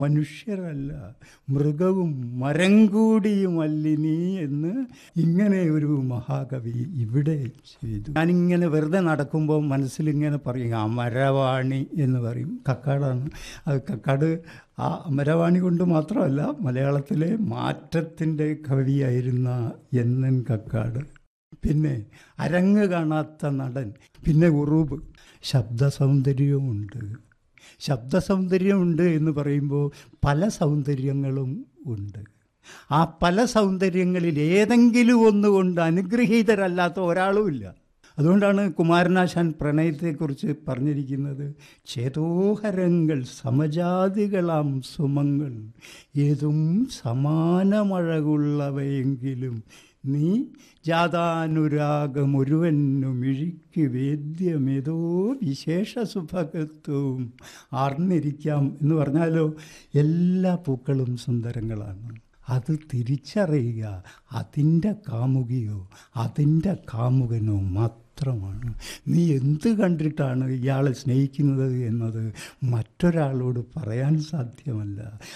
മനുഷ്യരല്ല മൃഗവും മരം കൂടിയുമല്ലിനി എന്ന് ഇങ്ങനെ ഒരു മഹാകവി ഇവിടെ ചെയ്തു ഞാനിങ്ങനെ വെറുതെ നടക്കുമ്പോൾ മനസ്സിലിങ്ങനെ പറയും ആ മരവാണി എന്ന് പറയും കക്കാടാണ് അത് കക്കാട് ആ മരവാണി കൊണ്ട് മാത്രമല്ല മലയാളത്തിലെ മാറ്റത്തിൻ്റെ കവിയായിരുന്ന എന്നൻ കക്കാട് പിന്നെ അരങ്ങ് കാണാത്ത നടൻ പിന്നെ ഉറൂബ് ശബ്ദ സൗന്ദര്യവുമുണ്ട് ശബ്ദ സൗന്ദര്യമുണ്ട് എന്ന് പറയുമ്പോൾ പല സൗന്ദര്യങ്ങളും ഉണ്ട് ആ പല സൗന്ദര്യങ്ങളിൽ ഏതെങ്കിലും ഒന്നുകൊണ്ട് അനുഗ്രഹീതരല്ലാത്ത ഒരാളുമില്ല അതുകൊണ്ടാണ് കുമാരനാശാൻ പ്രണയത്തെക്കുറിച്ച് പറഞ്ഞിരിക്കുന്നത് ചേതോഹരങ്ങൾ സമജാതികളാം സുമങ്ങൾ ഏതും സമാനമഴകുള്ളവയെങ്കിലും നീ ജാതാനുരാഗം ഒരുവനു മിഴിക്ക് വേദ്യമേതോ വിശേഷ സുഭകത്വവും ആർന്നിരിക്കാം എന്ന് പറഞ്ഞാലോ എല്ലാ പൂക്കളും സുന്ദരങ്ങളാണ് അത് തിരിച്ചറിയുക അതിൻ്റെ കാമുകിയോ അതിൻ്റെ കാമുകനോ മാത്രമാണ് നീ എന്ത് കണ്ടിട്ടാണ് ഇയാളെ സ്നേഹിക്കുന്നത് എന്നത് മറ്റൊരാളോട് പറയാൻ സാധ്യമല്ല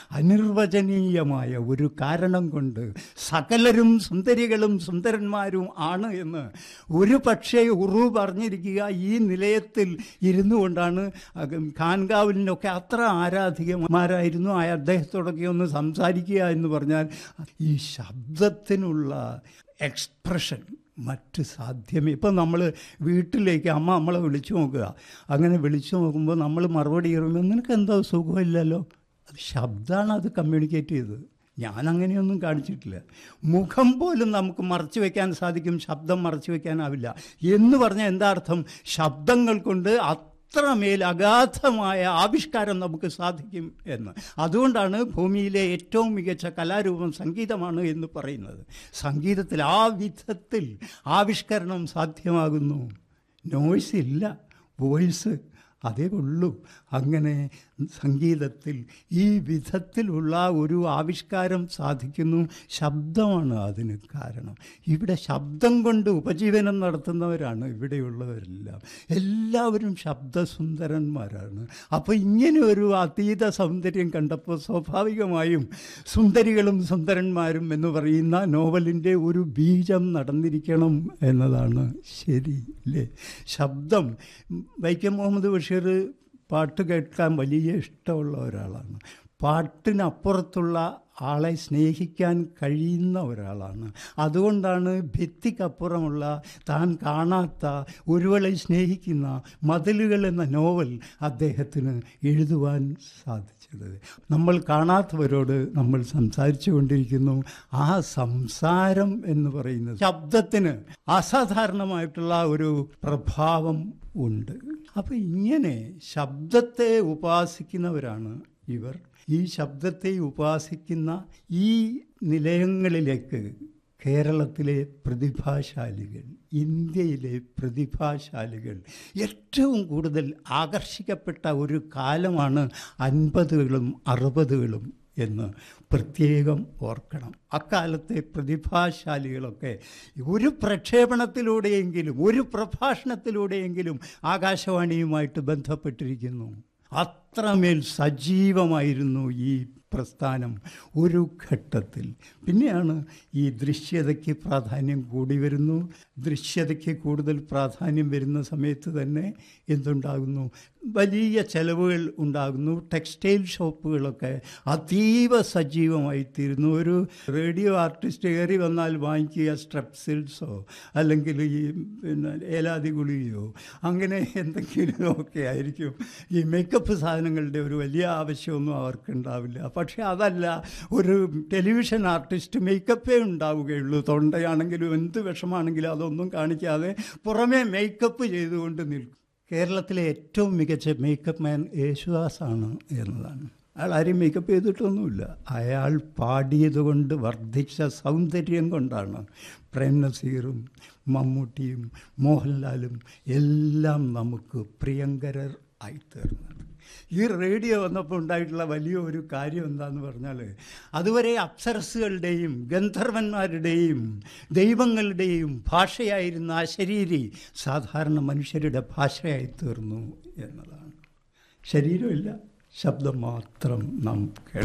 അനിർവചനീയമായ ഒരു കാരണം കൊണ്ട് സകലരും സുന്ദരികളും സുന്ദരന്മാരും ആണ് എന്ന് ഒരു പക്ഷേ ഉറു പറഞ്ഞിരിക്കുക ഈ നിലയത്തിൽ ഇരുന്നു കൊണ്ടാണ് ഖാൻകാവിലിനൊക്കെ അത്ര ആരാധികമാരായിരുന്നു ആ അദ്ദേഹത്തോടൊക്കെ ഒന്ന് സംസാരിക്കുക എന്ന് പറഞ്ഞാൽ ഈ ശബ്ദത്തിനുള്ള എക്സ്പ്രഷൻ മറ്റ് സാധ്യമേ ഇപ്പം നമ്മൾ വീട്ടിലേക്ക് അമ്മ നമ്മളെ വിളിച്ചു നോക്കുക അങ്ങനെ വിളിച്ചു നോക്കുമ്പോൾ നമ്മൾ മറുപടി പറയുമ്പോൾ നിനക്ക് എന്തോ സുഖമില്ലല്ലോ അത് ശബ്ദമാണ് അത് കമ്മ്യൂണിക്കേറ്റ് ചെയ്തത് ഞാൻ അങ്ങനെയൊന്നും കാണിച്ചിട്ടില്ല മുഖം പോലും നമുക്ക് മറച്ചു വെക്കാൻ സാധിക്കും ശബ്ദം മറച്ചു വെക്കാനാവില്ല എന്ന് പറഞ്ഞാൽ എന്താ അർത്ഥം ശബ്ദങ്ങൾ കൊണ്ട് അത്രമേൽ അഗാധമായ ആവിഷ്കാരം നമുക്ക് സാധിക്കും എന്ന് അതുകൊണ്ടാണ് ഭൂമിയിലെ ഏറ്റവും മികച്ച കലാരൂപം സംഗീതമാണ് എന്ന് പറയുന്നത് സംഗീതത്തിൽ ആ വിധത്തിൽ ആവിഷ്കരണം സാധ്യമാകുന്നു നോയ്സ് ഇല്ല വോയിസ് അതേ ഉള്ളൂ അങ്ങനെ സംഗീതത്തിൽ ഈ വിധത്തിലുള്ള ഒരു ആവിഷ്കാരം സാധിക്കുന്നു ശബ്ദമാണ് അതിന് കാരണം ഇവിടെ ശബ്ദം കൊണ്ട് ഉപജീവനം നടത്തുന്നവരാണ് ഇവിടെയുള്ളവരെല്ലാം എല്ലാവരും ശബ്ദസുന്ദരന്മാരാണ് അപ്പോൾ ഇങ്ങനെ ഒരു അതീത സൗന്ദര്യം കണ്ടപ്പോൾ സ്വാഭാവികമായും സുന്ദരികളും സുന്ദരന്മാരും എന്ന് പറയുന്ന നോവലിൻ്റെ ഒരു ബീജം നടന്നിരിക്കണം എന്നതാണ് ശരി അല്ലേ ശബ്ദം വൈക്കം മുഹമ്മദ് ബഷീർ പാട്ട് കേൾക്കാൻ വലിയ ഇഷ്ടമുള്ള ഒരാളാണ് പാട്ടിനപ്പുറത്തുള്ള ആളെ സ്നേഹിക്കാൻ കഴിയുന്ന ഒരാളാണ് അതുകൊണ്ടാണ് ഭിത്തിക്കപ്പുറമുള്ള താൻ കാണാത്ത ഒരുവളെ സ്നേഹിക്കുന്ന മതിലുകൾ എന്ന നോവൽ അദ്ദേഹത്തിന് എഴുതുവാൻ സാധിച്ചത് നമ്മൾ കാണാത്തവരോട് നമ്മൾ സംസാരിച്ചു കൊണ്ടിരിക്കുന്നു ആ സംസാരം എന്ന് പറയുന്നത് ശബ്ദത്തിന് അസാധാരണമായിട്ടുള്ള ഒരു പ്രഭാവം ഉണ്ട് അപ്പം ഇങ്ങനെ ശബ്ദത്തെ ഉപാസിക്കുന്നവരാണ് ഇവർ ഈ ശബ്ദത്തെ ഉപാസിക്കുന്ന ഈ നിലയങ്ങളിലേക്ക് കേരളത്തിലെ പ്രതിഭാശാലികൾ ഇന്ത്യയിലെ പ്രതിഭാശാലികൾ ഏറ്റവും കൂടുതൽ ആകർഷിക്കപ്പെട്ട ഒരു കാലമാണ് അൻപതുകളും അറുപതുകളും എന്ന് പ്രത്യേകം ഓർക്കണം അക്കാലത്തെ പ്രതിഭാശാലികളൊക്കെ ഒരു പ്രക്ഷേപണത്തിലൂടെയെങ്കിലും ഒരു പ്രഭാഷണത്തിലൂടെയെങ്കിലും ആകാശവാണിയുമായിട്ട് ബന്ധപ്പെട്ടിരിക്കുന്നു അത്രമേൽ സജീവമായിരുന്നു ഈ പ്രസ്ഥാനം ഒരു ഘട്ടത്തിൽ പിന്നെയാണ് ഈ ദൃശ്യതയ്ക്ക് പ്രാധാന്യം കൂടി വരുന്നു ദൃശ്യതയ്ക്ക് കൂടുതൽ പ്രാധാന്യം വരുന്ന സമയത്ത് തന്നെ എന്തുണ്ടാകുന്നു വലിയ ചെലവുകൾ ഉണ്ടാകുന്നു ടെക്സ്റ്റൈൽ ഷോപ്പുകളൊക്കെ അതീവ സജീവമായിത്തീരുന്നു ഒരു റേഡിയോ ആർട്ടിസ്റ്റ് കയറി വന്നാൽ വാങ്ങിക്കുക സ്ട്രെപ്സിൽസോ അല്ലെങ്കിൽ ഈ പിന്നെ ഏലാതി ഗുളികയോ അങ്ങനെ എന്തെങ്കിലും ഒക്കെ ആയിരിക്കും ഈ മേക്കപ്പ് സാധനങ്ങളുടെ ഒരു വലിയ ആവശ്യമൊന്നും അവർക്കുണ്ടാവില്ല പക്ഷേ അതല്ല ഒരു ടെലിവിഷൻ ആർട്ടിസ്റ്റ് മേക്കപ്പേ ഉണ്ടാവുകയുള്ളൂ തൊണ്ടയാണെങ്കിലും എന്ത് വിഷമാണെങ്കിലും അതൊന്നും കാണിക്കാതെ പുറമേ മേക്കപ്പ് ചെയ്തുകൊണ്ട് നിൽക്കും കേരളത്തിലെ ഏറ്റവും മികച്ച മേക്കപ്പ് മാൻ യേശുദാസാണ് എന്നതാണ് അയാൾ ആരെയും മേക്കപ്പ് ചെയ്തിട്ടൊന്നുമില്ല അയാൾ പാടിയതുകൊണ്ട് വർദ്ധിച്ച സൗന്ദര്യം കൊണ്ടാണ് പ്രേം നസീറും മമ്മൂട്ടിയും മോഹൻലാലും എല്ലാം നമുക്ക് പ്രിയങ്കരർ ആയിത്തീർന്നത് ഈ റേഡിയോ വന്നപ്പോൾ ഉണ്ടായിട്ടുള്ള വലിയ ഒരു കാര്യം എന്താന്ന് പറഞ്ഞാൽ അതുവരെ അപ്സരസുകളുടെയും ഗന്ധർവന്മാരുടെയും ദൈവങ്ങളുടെയും ഭാഷയായിരുന്ന ആ ശരീരി സാധാരണ മനുഷ്യരുടെ ഭാഷയായി തീർന്നു എന്നതാണ് ശരീരമില്ല ശബ്ദം മാത്രം നാം കേൾക്കും